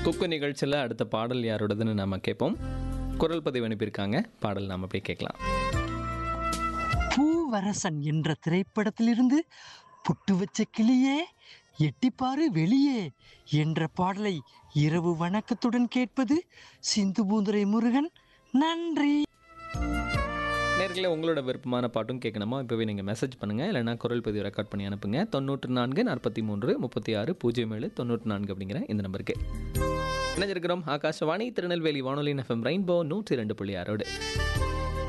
குக்கு நிகழ்ச்சியில் அடுத்த பாடல் யாரோடதுன்னு நம்ம கேட்போம் குரல் பதிவு அனுப்பியிருக்காங்க பாடல் நாம் அப்படியே கேட்கலாம் பூவரசன் என்ற திரைப்படத்திலிருந்து புட்டு வச்ச கிளியே எட்டிப்பாரு வெளியே என்ற பாடலை இரவு வணக்கத்துடன் கேட்பது சிந்து பூந்துரை முருகன் நன்றி நேர்களே உங்களோட விருப்பமான பாட்டும் கேட்கணுமா இப்போவே நீங்கள் மெசேஜ் பண்ணுங்கள் இல்லைனா குரல் பதிவு ரெக்கார்ட் பண்ணி அனுப்புங்க தொண்ணூற்று நான்கு நாற்பத்தி மூன்று முப்பத்தி ஆறு பூஜ்ஜியம் ஏழு தொண்ணூற்று நான்கு அப்படிங்கிற இந்த நம்பருக்கு இணைஞ்சிருக்கிறோம் ஆகாஷவாணி திருநெல்வேலி வானொலி எஃப்எம் ரெயின்போ நூற்றி ரெண்டு புள்ளி ஆறோடு